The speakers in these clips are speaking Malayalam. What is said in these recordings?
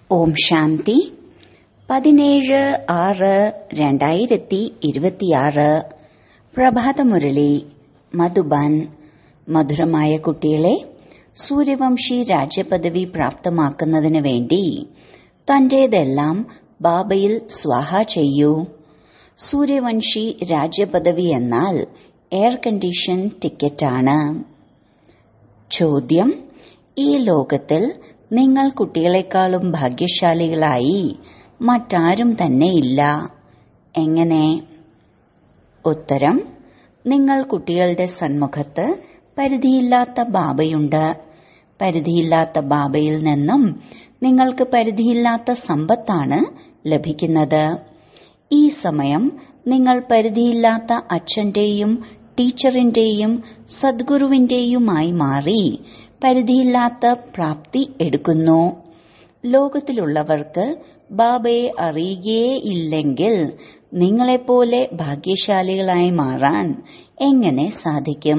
ഓം ശാന്തി പതിനേഴ് ആറ് രണ്ടായിരത്തി ഇരുപത്തിയാറ് പ്രഭാതമുരളി മധുബാൻ മധുരമായ കുട്ടികളെ സൂര്യവംശി രാജ്യപദവി പ്രാപ്തമാക്കുന്നതിന് വേണ്ടി തന്റേതെല്ലാം ബാബയിൽ സ്വാഹ ചെയ്യൂ സൂര്യവംശി രാജ്യപദവി എന്നാൽ എയർ കണ്ടീഷൻ ടിക്കറ്റാണ് ചോദ്യം ഈ ലോകത്തിൽ നിങ്ങൾ കുട്ടികളെക്കാളും ഭാഗ്യശാലികളായി മറ്റാരും തന്നെ ഇല്ല എങ്ങനെ ഉത്തരം നിങ്ങൾ കുട്ടികളുടെ സന്മുഖത്ത് പരിധിയില്ലാത്ത ബാബയുണ്ട് പരിധിയില്ലാത്ത ബാബയിൽ നിന്നും നിങ്ങൾക്ക് പരിധിയില്ലാത്ത സമ്പത്താണ് ലഭിക്കുന്നത് ഈ സമയം നിങ്ങൾ പരിധിയില്ലാത്ത അച്ഛന്റെയും ടീച്ചറിന്റെയും സദ്ഗുരുവിന്റെയുമായി മാറി പരിധിയില്ലാത്ത പ്രാപ്തി എടുക്കുന്നു ലോകത്തിലുള്ളവർക്ക് ബാബയെ അറിയുകയേ ഇല്ലെങ്കിൽ നിങ്ങളെപ്പോലെ ഭാഗ്യശാലികളായി മാറാൻ എങ്ങനെ സാധിക്കും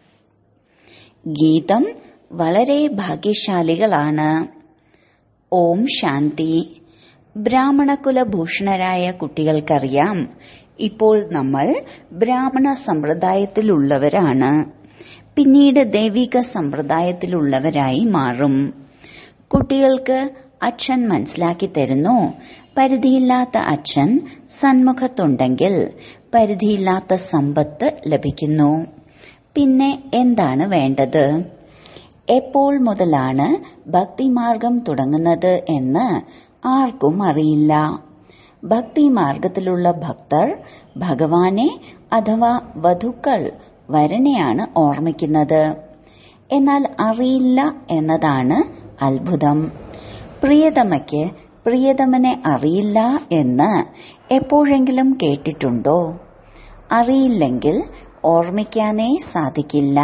ഗീതം വളരെ ഭാഗ്യശാലികളാണ് ഓം ശാന്തി ബ്രാഹ്മണകുലഭൂഷണരായ കുട്ടികൾക്കറിയാം ഇപ്പോൾ നമ്മൾ ബ്രാഹ്മണ സമ്പ്രദായത്തിലുള്ളവരാണ് പിന്നീട് ദൈവിക സമ്പ്രദായത്തിലുള്ളവരായി മാറും കുട്ടികൾക്ക് അച്ഛൻ മനസ്സിലാക്കി തരുന്നു പരിധിയില്ലാത്ത അച്ഛൻ സന്മുഖത്തുണ്ടെങ്കിൽ പരിധിയില്ലാത്ത സമ്പത്ത് ലഭിക്കുന്നു പിന്നെ എന്താണ് വേണ്ടത് എപ്പോൾ മുതലാണ് ഭക്തിമാർഗം തുടങ്ങുന്നത് എന്ന് ആർക്കും അറിയില്ല ഭക്തിമാർഗത്തിലുള്ള ഭക്തർ ഭഗവാനെ അഥവാ വധുക്കൾ വരനെയാണ് ഓർമ്മിക്കുന്നത് എന്നാൽ അറിയില്ല എന്നതാണ് അത്ഭുതം പ്രിയതമയ്ക്ക് പ്രിയതമനെ അറിയില്ല എന്ന് എപ്പോഴെങ്കിലും കേട്ടിട്ടുണ്ടോ അറിയില്ലെങ്കിൽ ഓർമ്മിക്കാനേ സാധിക്കില്ല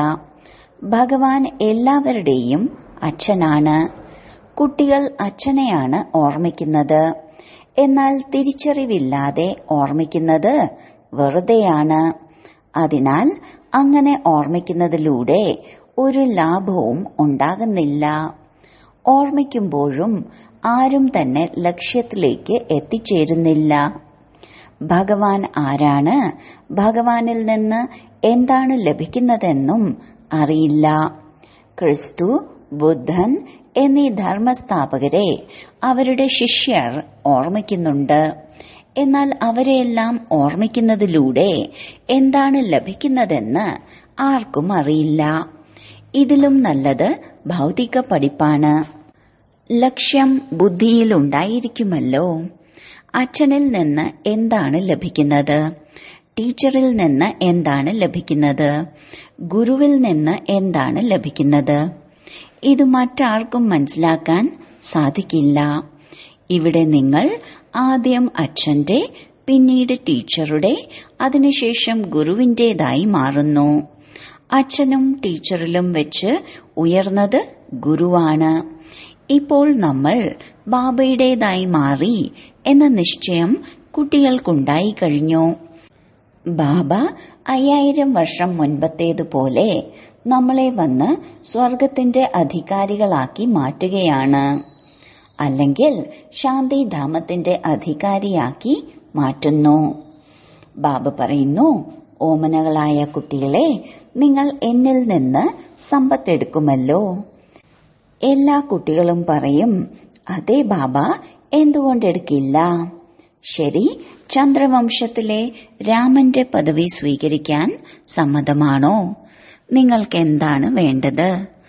ഭഗവാൻ എല്ലാവരുടെയും അച്ഛനാണ് കുട്ടികൾ അച്ഛനെയാണ് ഓർമ്മിക്കുന്നത് എന്നാൽ തിരിച്ചറിവില്ലാതെ ഓർമ്മിക്കുന്നത് വെറുതെയാണ് അതിനാൽ അങ്ങനെ ഓർമ്മിക്കുന്നതിലൂടെ ഒരു ലാഭവും ഉണ്ടാകുന്നില്ല ഓർമ്മിക്കുമ്പോഴും ആരും തന്നെ ലക്ഷ്യത്തിലേക്ക് എത്തിച്ചേരുന്നില്ല ഭഗവാൻ ആരാണ് ഭഗവാനിൽ നിന്ന് എന്താണ് ലഭിക്കുന്നതെന്നും അറിയില്ല ക്രിസ്തു ബുദ്ധൻ എന്നീ ധർമ്മസ്ഥാപകരെ അവരുടെ ശിഷ്യർ ഓർമ്മിക്കുന്നുണ്ട് എന്നാൽ അവരെയെല്ലാം ഓർമ്മിക്കുന്നതിലൂടെ എന്താണ് ലഭിക്കുന്നതെന്ന് ആർക്കും അറിയില്ല ഇതിലും നല്ലത് ഭൗതിക പഠിപ്പാണ് ലക്ഷ്യം ബുദ്ധിയിലുണ്ടായിരിക്കുമല്ലോ അച്ഛനിൽ നിന്ന് എന്താണ് ലഭിക്കുന്നത് ടീച്ചറിൽ നിന്ന് എന്താണ് ലഭിക്കുന്നത് ഗുരുവിൽ നിന്ന് എന്താണ് ലഭിക്കുന്നത് ഇത് മറ്റാർക്കും മനസ്സിലാക്കാൻ സാധിക്കില്ല ഇവിടെ നിങ്ങൾ ആദ്യം അച്ഛന്റെ പിന്നീട് ടീച്ചറുടെ അതിനുശേഷം ഗുരുവിന്റേതായി മാറുന്നു അച്ഛനും ടീച്ചറിലും വെച്ച് ഉയർന്നത് ഗുരുവാണ് ഇപ്പോൾ നമ്മൾ ബാബയുടേതായി മാറി എന്ന നിശ്ചയം കുട്ടികൾക്കുണ്ടായി കഴിഞ്ഞു ബാബ അയ്യായിരം വർഷം മുൻപത്തേതുപോലെ നമ്മളെ വന്ന് സ്വർഗത്തിന്റെ അധികാരികളാക്കി മാറ്റുകയാണ് അല്ലെങ്കിൽ ശാന്തിധാമത്തിന്റെ അധികാരിയാക്കി മാറ്റുന്നു ബാബ പറയുന്നു ഓമനകളായ കുട്ടികളെ നിങ്ങൾ എന്നിൽ നിന്ന് സമ്പത്തെടുക്കുമല്ലോ എല്ലാ കുട്ടികളും പറയും അതെ ബാബ എന്തുകൊണ്ടെടുക്കില്ല ശരി ചന്ദ്രവംശത്തിലെ രാമന്റെ പദവി സ്വീകരിക്കാൻ സമ്മതമാണോ നിങ്ങൾക്ക് എന്താണ് വേണ്ടത്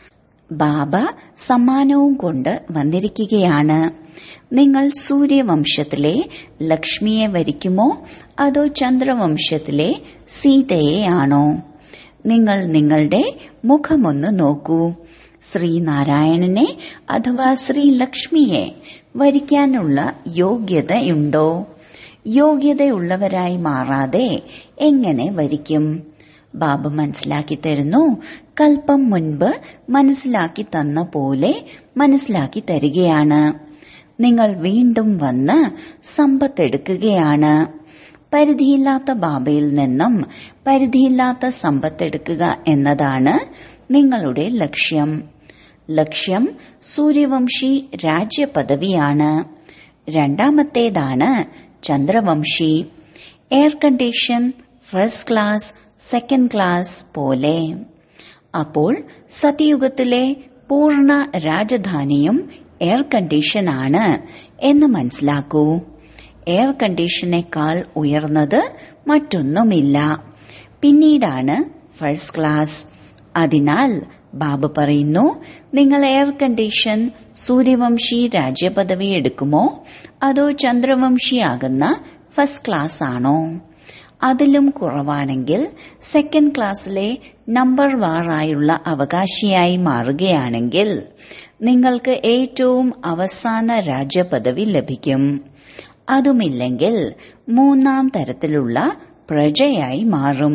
ബാബ സമ്മാനവും കൊണ്ട് വന്നിരിക്കുകയാണ് നിങ്ങൾ സൂര്യവംശത്തിലെ ലക്ഷ്മിയെ വരിക്കുമോ അതോ ചന്ദ്രവംശത്തിലെ സീതയെയാണോ നിങ്ങൾ നിങ്ങളുടെ മുഖമൊന്ന് നോക്കൂ ശ്രീനാരായണനെ അഥവാ ശ്രീലക്ഷ്മിയെ വരിക്കാനുള്ള യോഗ്യതയുണ്ടോ യോഗ്യതയുള്ളവരായി മാറാതെ എങ്ങനെ വരിക്കും ബാബ മനസ്സിലാക്കി തരുന്നു കൽപ്പം മുൻപ് മനസ്സിലാക്കി തന്ന പോലെ മനസ്സിലാക്കി തരികയാണ് നിങ്ങൾ വീണ്ടും വന്ന് സമ്പത്തെടുക്കുകയാണ് പരിധിയില്ലാത്ത ബാബയിൽ നിന്നും പരിധിയില്ലാത്ത സമ്പത്തെടുക്കുക എന്നതാണ് നിങ്ങളുടെ ലക്ഷ്യം ലക്ഷ്യം സൂര്യവംശി രാജ്യപദവിയാണ് രണ്ടാമത്തേതാണ് ചന്ദ്രവംശി air condition first class second class പോലെ അപ്പോൾ സത്യയുഗത്തിലെ പൂർണ്ണ രാജധാനിയും എയർ കണ്ടീഷനാണ് എന്ന് മനസ്സിലാക്കൂ എയർ കണ്ടീഷനേക്കാൾ ഉയർന്നത് മറ്റൊന്നുമില്ല പിന്നീടാണ് ഫസ്റ്റ് ക്ലാസ് അതിനാൽ ബാബു പറയുന്നു നിങ്ങൾ എയർ കണ്ടീഷൻ സൂര്യവംശി രാജ്യപദവി എടുക്കുമോ അതോ ചന്ദ്രവംശിയാകുന്ന ഫസ്റ്റ് ക്ലാസ് ആണോ അതിലും കുറവാണെങ്കിൽ സെക്കൻഡ് ക്ലാസ്സിലെ നമ്പർ വാറായുള്ള അവകാശിയായി മാറുകയാണെങ്കിൽ നിങ്ങൾക്ക് ഏറ്റവും അവസാന രാജ്യപദവി ലഭിക്കും അതുമില്ലെങ്കിൽ മൂന്നാം തരത്തിലുള്ള പ്രജയായി മാറും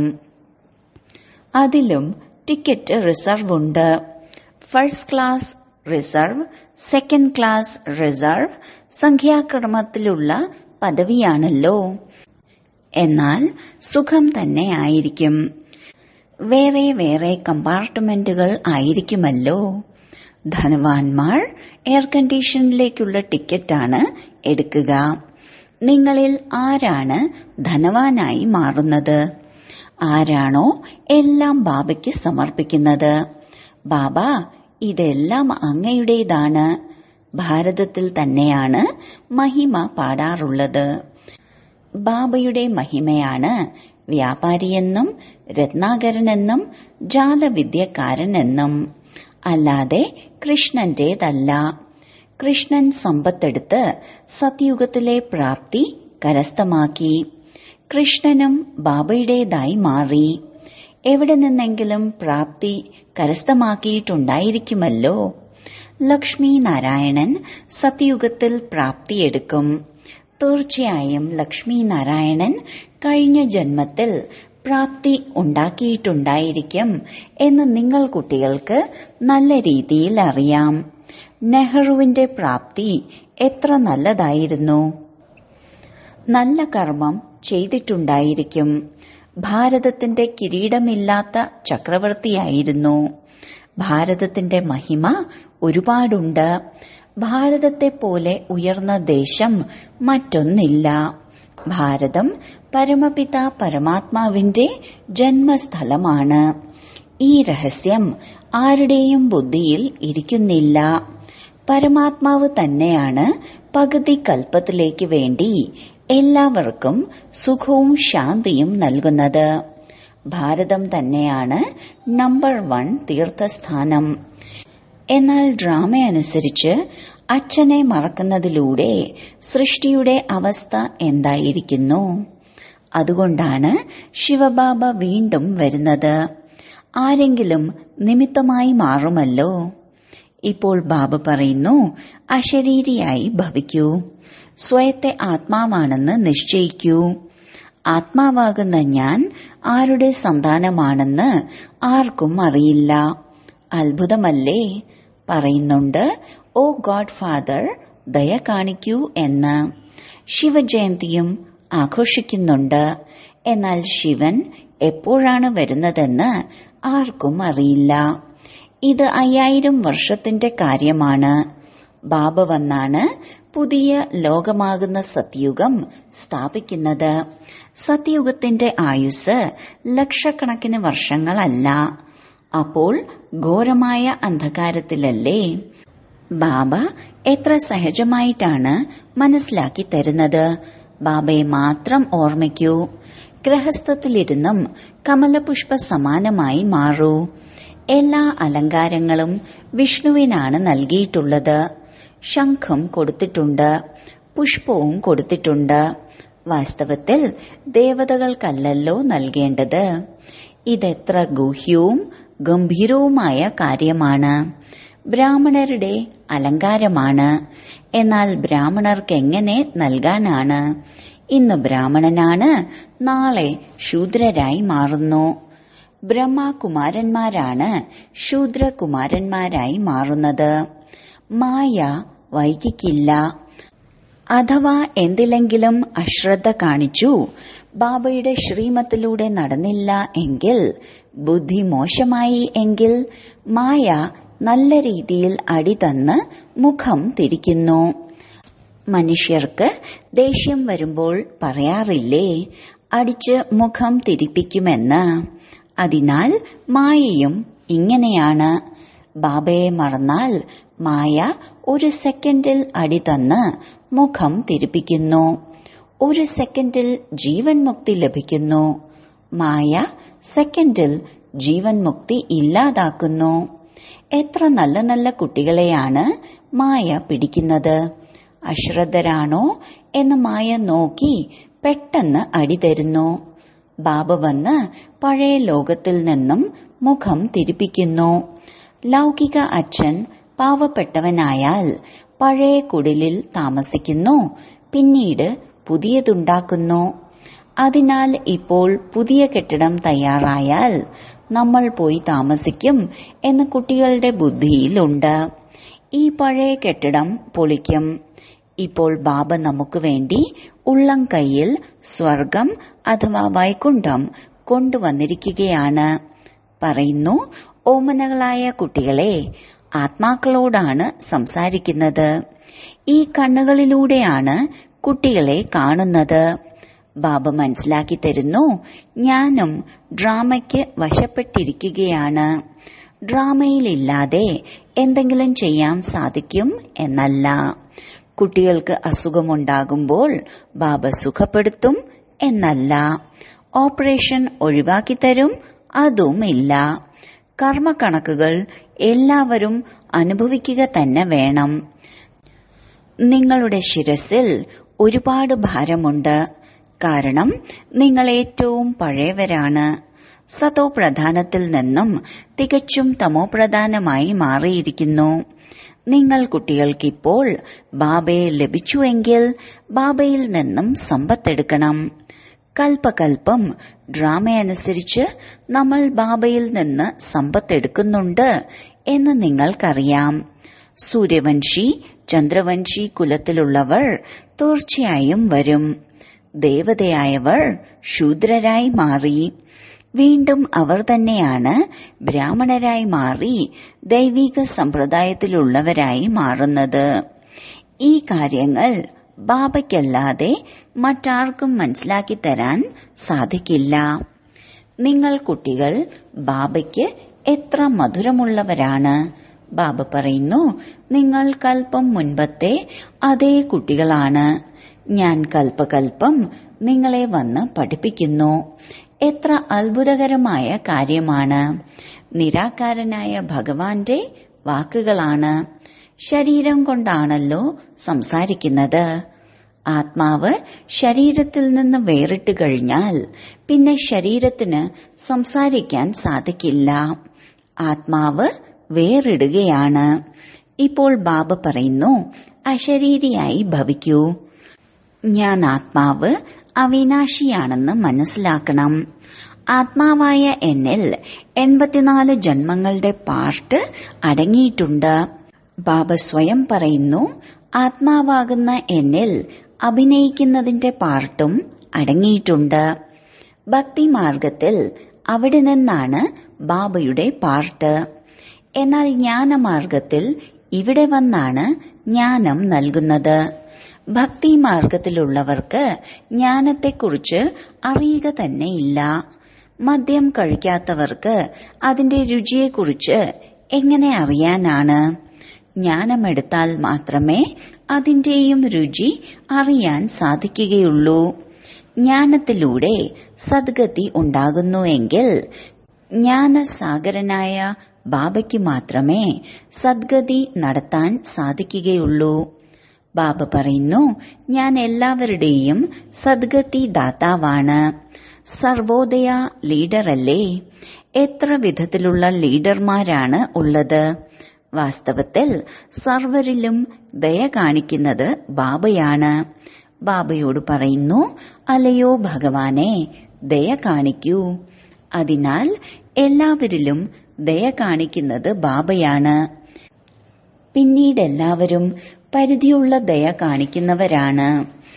അതിലും ടിക്കറ്റ് റിസർവ് ഉണ്ട് first class reserve second class reserve സംഖ്യാക്രമത്തിലുള്ള പദവിയാണല്ലോ എന്നാൽ സുഖം തന്നെ ആയിരിക്കും വേറെ വേറെ കമ്പാർട്ട്മെന്റുകൾ ആയിരിക്കുമല്ലോ ധനവാന്മാർ എയർ കണ്ടീഷനിലേക്കുള്ള ടിക്കറ്റാണ് എടുക്കുക നിങ്ങളിൽ ആരാണ് ധനവാനായി മാറുന്നത് ആരാണോ എല്ലാം ബാബയ്ക്ക് സമർപ്പിക്കുന്നത് ബാബ ഇതെല്ലാം അങ്ങയുടേതാണ് ഭാരതത്തിൽ തന്നെയാണ് മഹിമ പാടാറുള്ളത് ബാബയുടെ മഹിമയാണ് വ്യാപാരിയെന്നും രത്നാകരനെന്നും ജാലവിദ്യക്കാരനെന്നും അല്ലാതെ കൃഷ്ണന്റേതല്ല കൃഷ്ണൻ സമ്പത്തെടുത്ത് സത്യുഗത്തിലെ പ്രാപ്തി കരസ്ഥമാക്കി കൃഷ്ണനും ബാബയുടേതായി മാറി എവിടെ നിന്നെങ്കിലും പ്രാപ്തി കരസ്ഥമാക്കിയിട്ടുണ്ടായിരിക്കുമല്ലോ ലക്ഷ്മി നാരായണൻ സത്യുഗത്തിൽ പ്രാപ്തിയെടുക്കും തീർച്ചയായും ലക്ഷ്മി നാരായണൻ കഴിഞ്ഞ ജന്മത്തിൽ പ്രാപ്തി ഉണ്ടാക്കിയിട്ടുണ്ടായിരിക്കും എന്ന് നിങ്ങൾ കുട്ടികൾക്ക് നല്ല രീതിയിൽ അറിയാം നെഹ്റുവിന്റെ പ്രാപ്തി എത്ര നല്ലതായിരുന്നു നല്ല കർമ്മം ചെയ്തിട്ടുണ്ടായിരിക്കും ഭാരതത്തിന്റെ കിരീടമില്ലാത്ത ചക്രവർത്തിയായിരുന്നു ഭാരതത്തിന്റെ മഹിമ ഒരുപാടുണ്ട് ഭാരതത്തെ പോലെ ഉയർന്ന ദേശം മറ്റൊന്നില്ല ഭാരതം പരമപിത പരമാത്മാവിന്റെ ജന്മസ്ഥലമാണ് ഈ രഹസ്യം ആരുടെയും ബുദ്ധിയിൽ ഇരിക്കുന്നില്ല പരമാത്മാവ് തന്നെയാണ് പകുതി കൽപ്പത്തിലേക്ക് വേണ്ടി എല്ലാവർക്കും സുഖവും ശാന്തിയും നൽകുന്നത് ഭാരതം തന്നെയാണ് നമ്പർ വൺ തീർത്ഥസ്ഥാനം എന്നാൽ ഡ്രാമ അനുസരിച്ച് അച്ഛനെ മറക്കുന്നതിലൂടെ സൃഷ്ടിയുടെ അവസ്ഥ എന്തായിരിക്കുന്നു അതുകൊണ്ടാണ് ശിവബാബ വീണ്ടും വരുന്നത് ആരെങ്കിലും നിമിത്തമായി മാറുമല്ലോ ഇപ്പോൾ ബാബ പറയുന്നു അശരീരിയായി ഭവിക്കൂ സ്വയത്തെ ആത്മാവാണെന്ന് നിശ്ചയിക്കൂ ആത്മാവാകുന്ന ഞാൻ ആരുടെ സന്താനമാണെന്ന് ആർക്കും അറിയില്ല അത്ഭുതമല്ലേ പറയുന്നുണ്ട് ഓ ഗോഡ് ഫാദർ ദയ കാണിക്കൂ എന്ന് ശിവജയന്തിയും ആഘോഷിക്കുന്നുണ്ട് എന്നാൽ ശിവൻ എപ്പോഴാണ് വരുന്നതെന്ന് ആർക്കും അറിയില്ല ഇത് അയ്യായിരം വർഷത്തിന്റെ കാര്യമാണ് ബാബ വന്നാണ് പുതിയ ലോകമാകുന്ന സത്യുഗം സ്ഥാപിക്കുന്നത് സത്യുഗത്തിന്റെ ആയുസ് ലക്ഷക്കണക്കിന് വർഷങ്ങളല്ല അപ്പോൾ ഘോരമായ അന്ധകാരത്തിലല്ലേ ബാബ എത്ര സഹജമായിട്ടാണ് മനസ്സിലാക്കി തരുന്നത് ബാബയെ മാത്രം ഓർമ്മിക്കൂ ഗ്രഹസ്ഥത്തിലിരുന്നും കമലപുഷ്പ സമാനമായി മാറൂ എല്ലാ അലങ്കാരങ്ങളും വിഷ്ണുവിനാണ് നൽകിയിട്ടുള്ളത് ശംഖം കൊടുത്തിട്ടുണ്ട് പുഷ്പവും കൊടുത്തിട്ടുണ്ട് വാസ്തവത്തിൽ ദേവതകൾക്കല്ലല്ലോ നൽകേണ്ടത് ഇതെത്ര ഗൂഹ്യവും ഗംഭീരവുമായ കാര്യമാണ് ബ്രാഹ്മണരുടെ അലങ്കാരമാണ് എന്നാൽ ബ്രാഹ്മണർക്ക് എങ്ങനെ നൽകാനാണ് ഇന്ന് ബ്രാഹ്മണനാണ് നാളെ ശൂദ്രരായി മാറുന്നു ബ്രഹ്മകുമാരന്മാരാണ് ശൂദ്രകുമാരന്മാരായി മാറുന്നത് മായ വൈകിക്കില്ല അഥവാ എന്തിലെങ്കിലും അശ്രദ്ധ കാണിച്ചു ബാബയുടെ ശ്രീമത്തിലൂടെ നടന്നില്ല എങ്കിൽ ബുദ്ധി മോശമായി എങ്കിൽ മായ നല്ല രീതിയിൽ അടി തന്ന് മുഖം തിരിക്കുന്നു മനുഷ്യർക്ക് ദേഷ്യം വരുമ്പോൾ പറയാറില്ലേ അടിച്ച് മുഖം തിരിപ്പിക്കുമെന്ന് അതിനാൽ മായയും ഇങ്ങനെയാണ് ബാബയെ മറന്നാൽ മായ ഒരു സെക്കൻഡിൽ അടി തന്ന് മുഖം തിരിപ്പിക്കുന്നു ഒരു സെക്കൻഡിൽ ജീവൻ മുക്തി ലഭിക്കുന്നു മായ സെക്കൻഡിൽ ജീവൻ മുക്തി ഇല്ലാതാക്കുന്നു എത്ര നല്ല നല്ല കുട്ടികളെയാണ് മായ പിടിക്കുന്നത് അശ്രദ്ധരാണോ എന്ന് മായ നോക്കി പെട്ടെന്ന് അടി തരുന്നു ബാബ വന്ന് പഴയ ലോകത്തിൽ നിന്നും മുഖം തിരിപ്പിക്കുന്നു ലൗകിക അച്ഛൻ പാവപ്പെട്ടവനായാൽ പഴയ കുടിലിൽ താമസിക്കുന്നു പിന്നീട് പുതിയതുണ്ടാക്കുന്നു അതിനാൽ ഇപ്പോൾ പുതിയ കെട്ടിടം തയ്യാറായാൽ നമ്മൾ പോയി താമസിക്കും എന്ന് കുട്ടികളുടെ ബുദ്ധിയിലുണ്ട് ഈ പഴയ കെട്ടിടം പൊളിക്കും ഇപ്പോൾ ബാബ നമുക്ക് വേണ്ടി ഉള്ളം കൈയിൽ സ്വർഗം അഥവാ വൈകുണ്ഠം കൊണ്ടുവന്നിരിക്കുകയാണ് പറയുന്നു ഓമനകളായ കുട്ടികളെ ആത്മാക്കളോടാണ് സംസാരിക്കുന്നത് ഈ കണ്ണുകളിലൂടെയാണ് കുട്ടികളെ കാണുന്നത് ബാബ മനസ്സിലാക്കി തരുന്നു ഞാനും ഡ്രാമയ്ക്ക് വശപ്പെട്ടിരിക്കുകയാണ് ഡ്രാമയിലില്ലാതെ എന്തെങ്കിലും ചെയ്യാൻ സാധിക്കും എന്നല്ല കുട്ടികൾക്ക് അസുഖമുണ്ടാകുമ്പോൾ ബാബ സുഖപ്പെടുത്തും എന്നല്ല ഓപ്പറേഷൻ ഒഴിവാക്കി തരും അതുമില്ല കർമ്മക്കണക്കുകൾ എല്ലാവരും അനുഭവിക്കുക തന്നെ വേണം നിങ്ങളുടെ ശിരസിൽ ഒരുപാട് ഭാരമുണ്ട് കാരണം നിങ്ങൾ ഏറ്റവും പഴയവരാണ് സതോ പ്രധാനത്തിൽ നിന്നും തികച്ചും തമോ പ്രധാനമായി മാറിയിരിക്കുന്നു നിങ്ങൾ കുട്ടികൾക്കിപ്പോൾ ബാബയെ ലഭിച്ചുവെങ്കിൽ ബാബയിൽ നിന്നും സമ്പത്തെടുക്കണം കൽപ്പകൽപ്പം ഡ്രാമയനുസരിച്ച് നമ്മൾ ബാബയിൽ നിന്ന് സമ്പത്തെടുക്കുന്നുണ്ട് എന്ന് നിങ്ങൾക്കറിയാം സൂര്യവംശി ചന്ദ്രവംശി കുലത്തിലുള്ളവർ തീർച്ചയായും വരും ദേവതയായവർ ശൂദ്രരായി മാറി വീണ്ടും അവർ തന്നെയാണ് ബ്രാഹ്മണരായി മാറി ദൈവിക സമ്പ്രദായത്തിലുള്ളവരായി മാറുന്നത് ഈ കാര്യങ്ങൾ ബാബയ്ക്കല്ലാതെ മറ്റാർക്കും മനസ്സിലാക്കി തരാൻ സാധിക്കില്ല നിങ്ങൾ കുട്ടികൾ ബാബയ്ക്ക് എത്ര മധുരമുള്ളവരാണ് ബാബ പറയുന്നു നിങ്ങൾ കൽപ്പം മുൻപത്തെ അതേ കുട്ടികളാണ് ഞാൻ കൽപ്പകൽപ്പം നിങ്ങളെ വന്ന് പഠിപ്പിക്കുന്നു എത്ര അത്ഭുതകരമായ കാര്യമാണ് നിരാകാരനായ ഭഗവാന്റെ വാക്കുകളാണ് ശരീരം കൊണ്ടാണല്ലോ സംസാരിക്കുന്നത് ആത്മാവ് ശരീരത്തിൽ നിന്ന് വേറിട്ട് കഴിഞ്ഞാൽ പിന്നെ ശരീരത്തിന് സംസാരിക്കാൻ സാധിക്കില്ല ആത്മാവ് വേറിടുകയാണ് ഇപ്പോൾ ബാബ പറയുന്നു അശരീരിയായി ഭവിക്കൂ ഞാൻ ആത്മാവ് അവിനാശിയാണെന്ന് മനസ്സിലാക്കണം ആത്മാവായ എന്നിൽ എൺപത്തിനാല് ജന്മങ്ങളുടെ പാർട്ട് അടങ്ങിയിട്ടുണ്ട് ബാബ സ്വയം പറയുന്നു ആത്മാവാകുന്ന എന്നിൽ അഭിനയിക്കുന്നതിന്റെ പാർട്ടും അടങ്ങിയിട്ടുണ്ട് ഭക്തിമാർഗത്തിൽ അവിടെ നിന്നാണ് ബാബയുടെ പാർട്ട് എന്നാൽ ജ്ഞാനമാർഗത്തിൽ ഇവിടെ വന്നാണ് ജ്ഞാനം നൽകുന്നത് ഭക്തി മാർഗത്തിലുള്ളവർക്ക് ജ്ഞാനത്തെക്കുറിച്ച് അറിയുക തന്നെയില്ല മദ്യം കഴിക്കാത്തവർക്ക് അതിന്റെ രുചിയെക്കുറിച്ച് എങ്ങനെ അറിയാനാണ് ജ്ഞാനമെടുത്താൽ മാത്രമേ അതിന്റെയും രുചി അറിയാൻ സാധിക്കുകയുള്ളൂ ജ്ഞാനത്തിലൂടെ സദ്ഗതി ഉണ്ടാകുന്നുവെങ്കിൽ ജ്ഞാനസാഗരനായ ബാബയ്ക്ക് മാത്രമേ സദ്ഗതി നടത്താൻ സാധിക്കുകയുള്ളൂ ബാബ പറയുന്നു ഞാൻ എല്ലാവരുടെയും സദ്ഗതി ദാതാവാണ് സർവോദയ ലീഡറല്ലേ എത്ര വിധത്തിലുള്ള ലീഡർമാരാണ് ഉള്ളത് വാസ്തവത്തിൽ സർവരിലും ദയ കാണിക്കുന്നത് ബാബയാണ് ബാബയോട് പറയുന്നു അലയോ ഭഗവാനെ ദയ കാണിക്കൂ അതിനാൽ എല്ലാവരിലും ദയ കാണിക്കുന്നത് ബാബയാണ് പിന്നീട് എല്ലാവരും പരിധിയുള്ള ദയ കാണിക്കുന്നവരാണ്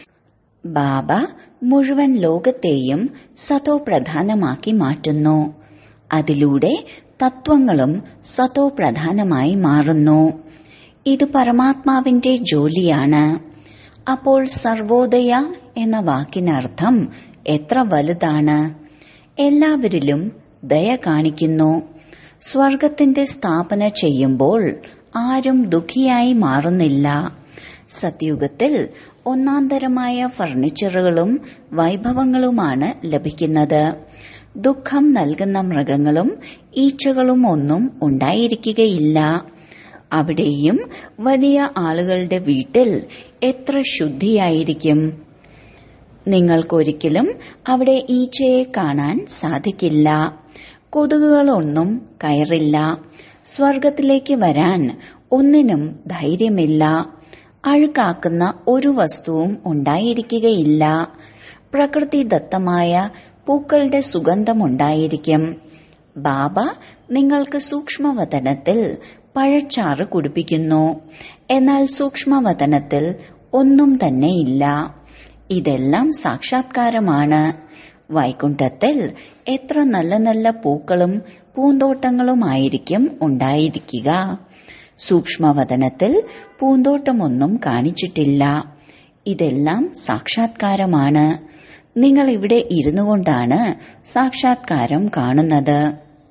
ബാബ മുഴുവൻ ലോകത്തെയും സതോ പ്രധാനമാക്കി മാറ്റുന്നു അതിലൂടെ തത്വങ്ങളും സതോ പ്രധാനമായി മാറുന്നു ഇത് പരമാത്മാവിന്റെ ജോലിയാണ് അപ്പോൾ സർവോദയ എന്ന വാക്കിനർത്ഥം എത്ര വലുതാണ് എല്ലാവരിലും ദയ കാണിക്കുന്നു സ്വർഗത്തിന്റെ സ്ഥാപന ചെയ്യുമ്പോൾ ആരും ദുഃഖിയായി മാറുന്നില്ല സത്യുഗത്തിൽ ഒന്നാന്തരമായ ഫർണിച്ചറുകളും വൈഭവങ്ങളുമാണ് ലഭിക്കുന്നത് ദുഃഖം നൽകുന്ന മൃഗങ്ങളും ഈച്ചകളും ഒന്നും ഉണ്ടായിരിക്കുകയില്ല അവിടെയും വലിയ ആളുകളുടെ വീട്ടിൽ എത്ര ശുദ്ധിയായിരിക്കും നിങ്ങൾക്കൊരിക്കലും അവിടെ ഈച്ചയെ കാണാൻ സാധിക്കില്ല കൊതുകുകളൊന്നും കയറില്ല സ്വർഗത്തിലേക്ക് വരാൻ ഒന്നിനും ധൈര്യമില്ല അഴുക്കാക്കുന്ന ഒരു വസ്തുവും ഉണ്ടായിരിക്കുകയില്ല പ്രകൃതിദത്തമായ പൂക്കളുടെ സുഗന്ധമുണ്ടായിരിക്കും ബാബ നിങ്ങൾക്ക് സൂക്ഷ്മവതനത്തിൽ പഴച്ചാറ് കുടിപ്പിക്കുന്നു എന്നാൽ സൂക്ഷ്മവതനത്തിൽ ഒന്നും തന്നെയില്ല ഇതെല്ലാം സാക്ഷാത്കാരമാണ് വൈകുണ്ഠത്തിൽ എത്ര നല്ല നല്ല പൂക്കളും പൂന്തോട്ടങ്ങളുമായിരിക്കും ഉണ്ടായിരിക്കുക സൂക്ഷ്മവതനത്തിൽ പൂന്തോട്ടമൊന്നും കാണിച്ചിട്ടില്ല ഇതെല്ലാം സാക്ഷാത്കാരമാണ് നിങ്ങൾ ഇവിടെ ഇരുന്നു കൊണ്ടാണ് സാക്ഷാത്കാരം കാണുന്നത്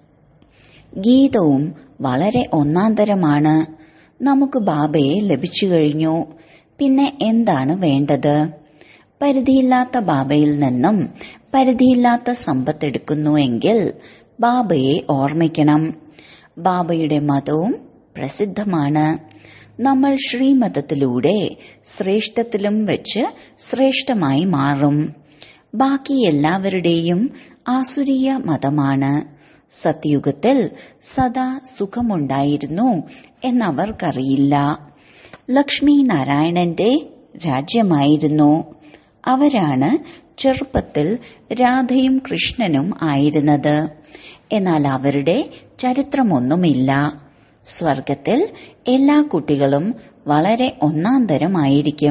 ഗീതവും വളരെ ഒന്നാന്തരമാണ് നമുക്ക് ബാബയെ ലഭിച്ചു കഴിഞ്ഞു പിന്നെ എന്താണ് വേണ്ടത് പരിധിയില്ലാത്ത ബാബയിൽ നിന്നും പരിധിയില്ലാത്ത സമ്പത്തെടുക്കുന്നുവെങ്കിൽ ബാബയെ ഓർമ്മിക്കണം ബാബയുടെ മതവും പ്രസിദ്ധമാണ് നമ്മൾ ശ്രീമതത്തിലൂടെ ശ്രേഷ്ഠത്തിലും വെച്ച് ശ്രേഷ്ഠമായി മാറും ബാക്കി എല്ലാവരുടെയും ആസുരീയ മതമാണ് സത്യുഗത്തിൽ സദാ സുഖമുണ്ടായിരുന്നു എന്നവർക്കറിയില്ല ലക്ഷ്മി നാരായണന്റെ രാജ്യമായിരുന്നു അവരാണ് ചെറുപ്പത്തിൽ രാധയും കൃഷ്ണനും ആയിരുന്നത് എന്നാൽ അവരുടെ ചരിത്രമൊന്നുമില്ല സ്വർഗത്തിൽ എല്ലാ കുട്ടികളും വളരെ ഒന്നാന്തരമായിരിക്കും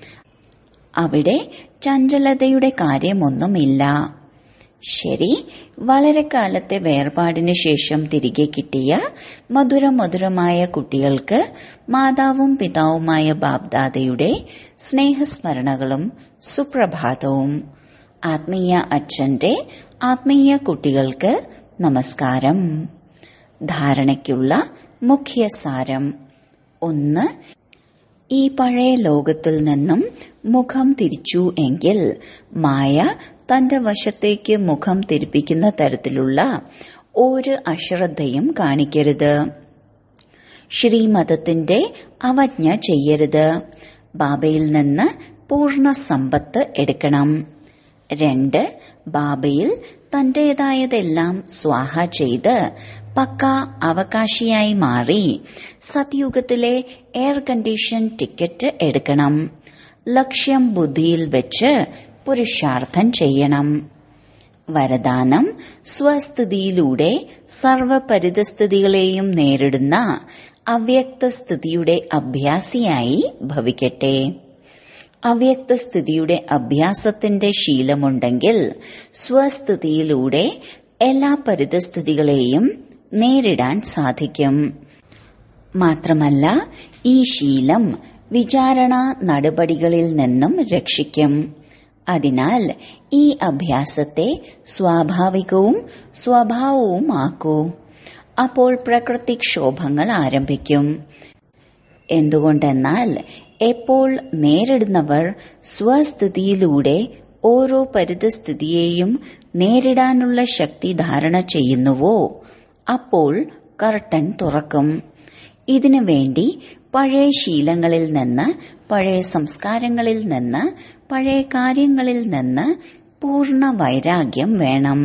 അവിടെ ചഞ്ചലതയുടെ കാര്യമൊന്നുമില്ല ശരി വളരെ കാലത്തെ വേർപാടിന് ശേഷം തിരികെ കിട്ടിയ മധുര മധുരമായ കുട്ടികൾക്ക് മാതാവും പിതാവുമായ ബാബ്ദാദയുടെ സ്നേഹസ്മരണകളും സുപ്രഭാതവും ആത്മീയ അച്ഛന്റെ ആത്മീയ കുട്ടികൾക്ക് നമസ്കാരം ധാരണയ്ക്കുള്ള മുഖ്യ സാരം ഒന്ന് ഈ പഴയ ലോകത്തിൽ നിന്നും മുഖം തിരിച്ചു എങ്കിൽ മായ തന്റെ വശത്തേക്ക് മുഖം തിരിപ്പിക്കുന്ന തരത്തിലുള്ള ഒരു അശ്രദ്ധയും കാണിക്കരുത് ശ്രീമതത്തിന്റെ അവജ്ഞ ചെയ്യരുത് ബാബയിൽ നിന്ന് പൂർണ്ണ സമ്പത്ത് എടുക്കണം രണ്ട് ബാബയിൽ തന്റേതായതെല്ലാം സ്വാഹ ചെയ്ത് പക്ക അവകാശിയായി മാറി സത്യുഗത്തിലെ എയർ കണ്ടീഷൻ ടിക്കറ്റ് എടുക്കണം ലക്ഷ്യം ബുദ്ധിയിൽ വെച്ച് പുരുഷാർത്ഥം ചെയ്യണം വരദാനം സ്വസ്ഥിതിയിലൂടെ സർവപരിതസ്ഥിതികളെയും നേരിടുന്ന അവ്യക്തസ്ഥിതിയുടെ അഭ്യാസിയായി ഭവിക്കട്ടെ അവ്യക്തസ്ഥിതിയുടെ അഭ്യാസത്തിന്റെ ശീലമുണ്ടെങ്കിൽ സ്വസ്ഥിതിയിലൂടെ എല്ലാ പരിതസ്ഥിതികളെയും നേരിടാൻ സാധിക്കും മാത്രമല്ല ഈ ശീലം വിചാരണ നടപടികളിൽ നിന്നും രക്ഷിക്കും അതിനാൽ ഈ അഭ്യാസത്തെ സ്വാഭാവികവും സ്വഭാവവുമാക്കൂ അപ്പോൾ പ്രകൃതിക്ഷോഭങ്ങൾ ആരംഭിക്കും എന്തുകൊണ്ടെന്നാൽ എപ്പോൾ നേരിടുന്നവർ സ്വസ്ഥിതിയിലൂടെ ഓരോ പരിതസ്ഥിതിയെയും നേരിടാനുള്ള ശക്തി ധാരണ ചെയ്യുന്നുവോ അപ്പോൾ കർട്ടൻ തുറക്കും ഇതിനു വേണ്ടി പഴയ ശീലങ്ങളിൽ നിന്ന് പഴയ സംസ്കാരങ്ങളിൽ നിന്ന് പഴയ കാര്യങ്ങളിൽ നിന്ന് പൂർണ്ണ വൈരാഗ്യം വേണം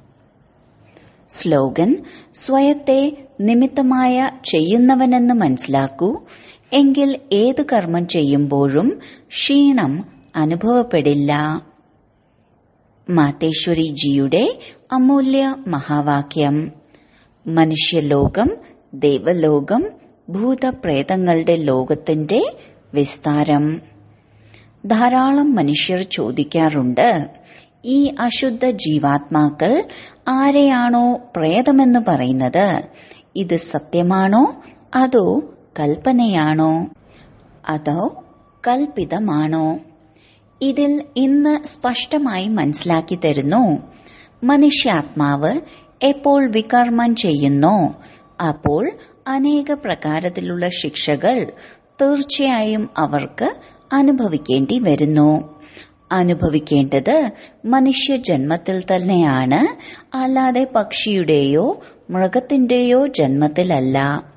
സ്ലോഗൻ സ്വയത്തെ നിമിത്തമായ ചെയ്യുന്നവനെന്ന് മനസ്സിലാക്കൂ എങ്കിൽ ഏത് കർമ്മം ചെയ്യുമ്പോഴും ക്ഷീണം അനുഭവപ്പെടില്ല മാതേശ്വരി ജിയുടെ അമൂല്യ മഹാവാക്യം മനുഷ്യലോകം ദേവലോകം ഭൂതപ്രേതങ്ങളുടെ ലോകത്തിന്റെ വിസ്താരം ധാരാളം മനുഷ്യർ ചോദിക്കാറുണ്ട് ഈ അശുദ്ധ ജീവാത്മാക്കൾ ആരെയാണോ പ്രേതമെന്ന് പറയുന്നത് ഇത് സത്യമാണോ അതോ കൽപ്പനയാണോ അതോ കൽപ്പിതമാണോ ഇതിൽ ഇന്ന് സ്പഷ്ടമായി മനസ്സിലാക്കി തരുന്നു മനുഷ്യാത്മാവ് എപ്പോൾ വികർമ്മം ചെയ്യുന്നോ അപ്പോൾ അനേക പ്രകാരത്തിലുള്ള ശിക്ഷകൾ തീർച്ചയായും അവർക്ക് അനുഭവിക്കേണ്ടി വരുന്നു അനുഭവിക്കേണ്ടത് മനുഷ്യ ജന്മത്തിൽ തന്നെയാണ് അല്ലാതെ പക്ഷിയുടെയോ മൃഗത്തിന്റെയോ ജന്മത്തിലല്ല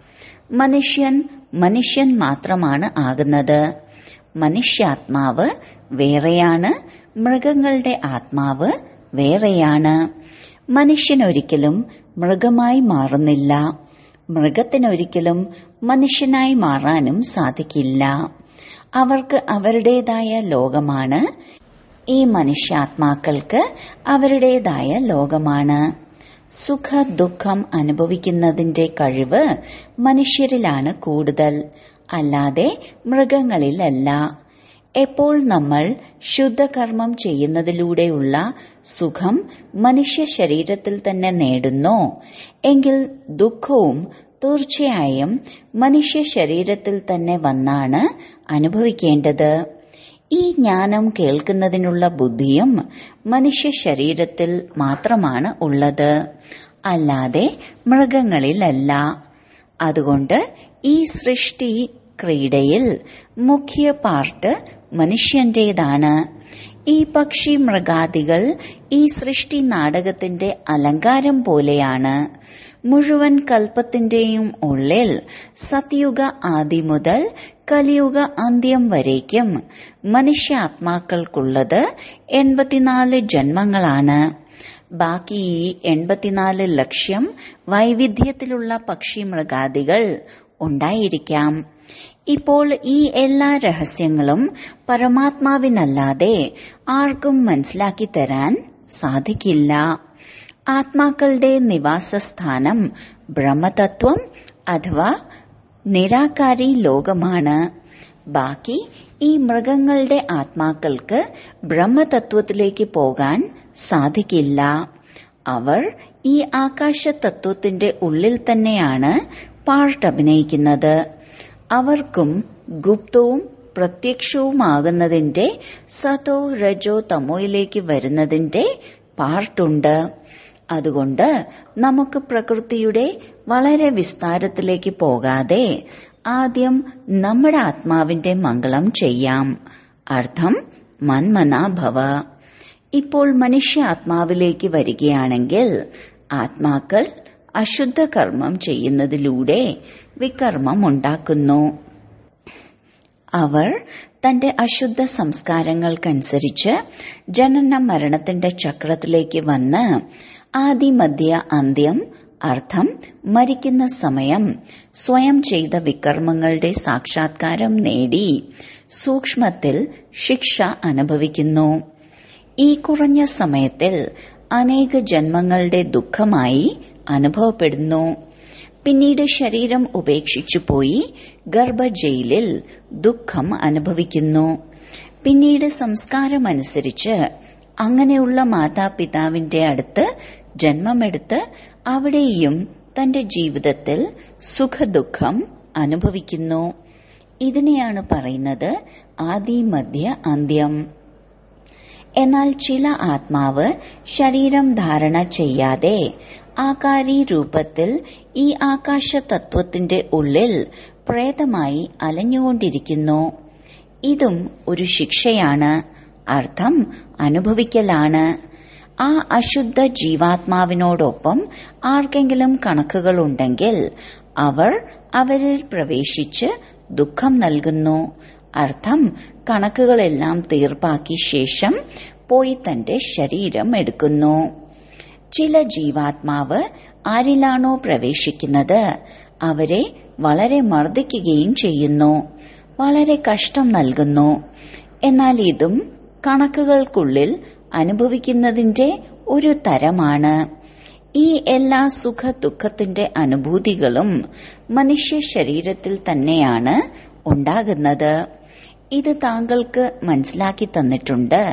മനുഷ്യൻ മനുഷ്യൻ മാത്രമാണ് ആകുന്നത് മനുഷ്യാത്മാവ് വേറെയാണ് മൃഗങ്ങളുടെ ആത്മാവ് വേറെയാണ് മനുഷ്യനൊരിക്കലും മൃഗമായി മാറുന്നില്ല മൃഗത്തിനൊരിക്കലും മനുഷ്യനായി മാറാനും സാധിക്കില്ല അവർക്ക് അവരുടേതായ ലോകമാണ് ഈ മനുഷ്യാത്മാക്കൾക്ക് അവരുടേതായ ലോകമാണ് സുഖ ദുഃഖം അനുഭവിക്കുന്നതിന്റെ കഴിവ് മനുഷ്യരിലാണ് കൂടുതൽ അല്ലാതെ മൃഗങ്ങളിലല്ല എപ്പോൾ നമ്മൾ ശുദ്ധകർമ്മം ചെയ്യുന്നതിലൂടെയുള്ള സുഖം മനുഷ്യ ശരീരത്തിൽ തന്നെ നേടുന്നോ എങ്കിൽ ദുഃഖവും തീർച്ചയായും മനുഷ്യ ശരീരത്തിൽ തന്നെ വന്നാണ് അനുഭവിക്കേണ്ടത് ഈ ജ്ഞാനം കേൾക്കുന്നതിനുള്ള ബുദ്ധിയും മനുഷ്യ ശരീരത്തിൽ മാത്രമാണ് ഉള്ളത് അല്ലാതെ മൃഗങ്ങളിലല്ല അതുകൊണ്ട് ഈ സൃഷ്ടി ക്രീഡയിൽ മുഖ്യ പാർട്ട് മനുഷ്യന്റേതാണ് ഈ പക്ഷി മൃഗാദികൾ ഈ സൃഷ്ടി നാടകത്തിന്റെ അലങ്കാരം പോലെയാണ് മുഴുവൻ കൽപ്പത്തിന്റെയും ഉള്ളിൽ സത്യുഗ ആദി മുതൽ കലിയുഗ അന്ത്യം വരേക്കും മനുഷ്യാത്മാക്കൾക്കുള്ളത് എൺപത്തിനാല് ജന്മങ്ങളാണ് ബാക്കി ഈ എൺപത്തിനാല് ലക്ഷം വൈവിധ്യത്തിലുള്ള പക്ഷി മൃഗാദികൾ ഉണ്ടായിരിക്കാം ഇപ്പോൾ ഈ എല്ലാ രഹസ്യങ്ങളും പരമാത്മാവിനല്ലാതെ ആർക്കും മനസ്സിലാക്കി തരാൻ സാധിക്കില്ല ആത്മാക്കളുടെ നിവാസസ്ഥാനം ബ്രഹ്മതത്വം അഥവാ നിരാകാരി ലോകമാണ് ബാക്കി ഈ മൃഗങ്ങളുടെ ആത്മാക്കൾക്ക് ബ്രഹ്മതത്വത്തിലേക്ക് പോകാൻ സാധിക്കില്ല അവർ ഈ ആകാശ തത്വത്തിന്റെ ഉള്ളിൽ തന്നെയാണ് പാർട്ട് അഭിനയിക്കുന്നത് അവർക്കും ഗുപ്തവും പ്രത്യക്ഷവുമാകുന്നതിന്റെ സതോ രജോ തമോയിലേക്ക് വരുന്നതിന്റെ പാർട്ടുണ്ട് അതുകൊണ്ട് നമുക്ക് പ്രകൃതിയുടെ വളരെ വിസ്താരത്തിലേക്ക് പോകാതെ ആദ്യം നമ്മുടെ ആത്മാവിന്റെ മംഗളം ചെയ്യാം അർത്ഥം മന്മനാഭവ ഇപ്പോൾ മനുഷ്യ ആത്മാവിലേക്ക് വരികയാണെങ്കിൽ ആത്മാക്കൾ അശുദ്ധ കർമ്മം ചെയ്യുന്നതിലൂടെ വികർമ്മം ഉണ്ടാക്കുന്നു അവർ തന്റെ അശുദ്ധ സംസ്കാരങ്ങൾക്കനുസരിച്ച് ജനന മരണത്തിന്റെ ചക്രത്തിലേക്ക് വന്ന് ആദിമധ്യ അന്ത്യം അർത്ഥം മരിക്കുന്ന സമയം സ്വയം ചെയ്ത വികർമ്മങ്ങളുടെ സാക്ഷാത്കാരം നേടി സൂക്ഷ്മത്തിൽ ശിക്ഷ അനുഭവിക്കുന്നു ഈ കുറഞ്ഞ സമയത്തിൽ അനേക ജന്മങ്ങളുടെ ദുഃഖമായി അനുഭവപ്പെടുന്നു പിന്നീട് ശരീരം ഉപേക്ഷിച്ചു പോയി ഗർഭജയിലിൽ ദുഃഖം അനുഭവിക്കുന്നു പിന്നീട് സംസ്കാരമനുസരിച്ച് അങ്ങനെയുള്ള മാതാപിതാവിന്റെ അടുത്ത് ജന്മമെടുത്ത് അവിടെയും തന്റെ ജീവിതത്തിൽ സുഖദുഃഖം അനുഭവിക്കുന്നു ഇതിനെയാണ് പറയുന്നത് ആദി മധ്യ അന്ത്യം എന്നാൽ ചില ആത്മാവ് ശരീരം ധാരണ ചെയ്യാതെ ആകാരി രൂപത്തിൽ ഈ ആകാശ തത്വത്തിന്റെ ഉള്ളിൽ പ്രേതമായി അലഞ്ഞുകൊണ്ടിരിക്കുന്നു ഇതും ഒരു ശിക്ഷയാണ് അർത്ഥം അനുഭവിക്കലാണ് ആ അശുദ്ധ ജീവാത്മാവിനോടൊപ്പം ആർക്കെങ്കിലും കണക്കുകൾ ഉണ്ടെങ്കിൽ അവർ അവരിൽ പ്രവേശിച്ച് ദുഃഖം നൽകുന്നു അർത്ഥം കണക്കുകളെല്ലാം തീർപ്പാക്കിയ ശേഷം പോയി തന്റെ ശരീരം എടുക്കുന്നു ചില ജീവാത്മാവ് ആരിലാണോ പ്രവേശിക്കുന്നത് അവരെ വളരെ മർദ്ദിക്കുകയും ചെയ്യുന്നു വളരെ കഷ്ടം നൽകുന്നു എന്നാൽ ഇതും കണക്കുകൾക്കുള്ളിൽ അനുഭവിക്കുന്നതിന്റെ ഒരു തരമാണ് ഈ എല്ലാ സുഖ ദുഃഖത്തിന്റെ അനുഭൂതികളും മനുഷ്യ ശരീരത്തിൽ തന്നെയാണ് ഉണ്ടാകുന്നത് ഇത് താങ്കൾക്ക് മനസ്സിലാക്കി തന്നിട്ടുണ്ട്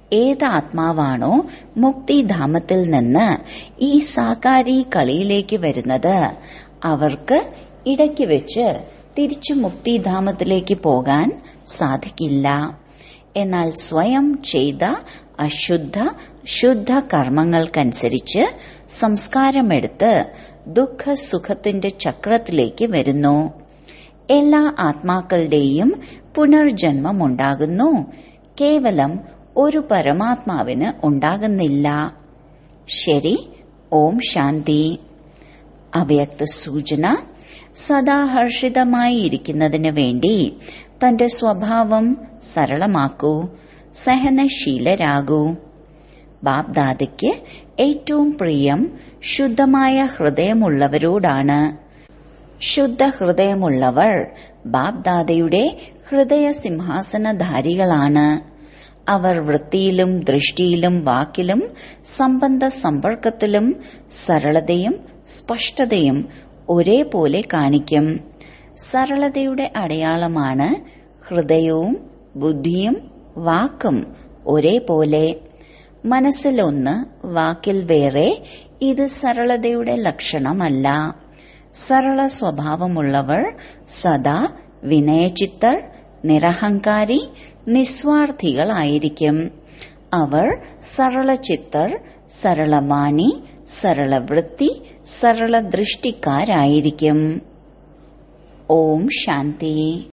ഏത് ആത്മാവാണോ മുക്തിധാമത്തിൽ നിന്ന് ഈ സാകാരി കളിയിലേക്ക് വരുന്നത് അവർക്ക് ഇടയ്ക്ക് വെച്ച് തിരിച്ചു മുക്തിധാമത്തിലേക്ക് പോകാൻ സാധിക്കില്ല എന്നാൽ സ്വയം ചെയ്ത അശുദ്ധ ശുദ്ധ കർമ്മങ്ങൾക്കനുസരിച്ച് സംസ്കാരമെടുത്ത് ദുഃഖസുഖത്തിന്റെ ചക്രത്തിലേക്ക് വരുന്നു എല്ലാ ആത്മാക്കളുടെയും പുനർജന്മമുണ്ടാകുന്നു കേവലം ഒരു പരമാത്മാവിന് ഉണ്ടാകുന്നില്ല ശരി ഓം ശാന്തി അവ്യക്ത സൂചന സദാ ഹർഷിതമായി ഇരിക്കുന്നതിന് വേണ്ടി തന്റെ സ്വഭാവം സരളമാക്കൂ സഹനശീലരാകൂ ബാബ്ദാദയ്ക്ക് ഏറ്റവും പ്രിയം ശുദ്ധമായ ഹൃദയമുള്ളവരോടാണ് ശുദ്ധ ഹൃദയമുള്ളവർ ബാബ്ദാദയുടെ ഹൃദയ സിംഹാസനധാരികളാണ് അവർ വൃത്തിയിലും ദൃഷ്ടിയിലും വാക്കിലും സംബന്ധ സമ്പർക്കത്തിലും സരളതയും സ്പഷ്ടതയും ഒരേപോലെ കാണിക്കും സരളതയുടെ അടയാളമാണ് ഹൃദയവും ബുദ്ധിയും വാക്കും ഒരേപോലെ മനസ്സിലൊന്ന് വാക്കിൽ വേറെ ഇത് സരളതയുടെ ലക്ഷണമല്ല സരള സ്വഭാവമുള്ളവർ സദാ വിനയചിത്തർ നിരഹങ്കാരി നിസ്വാർത്ഥികളായിരിക്കും അവർ സരളചിത്തർ സരളമാനി സരളവൃത്തി സരള ദൃഷ്ടിക്കാരായിരിക്കും ഓം ശാന്തി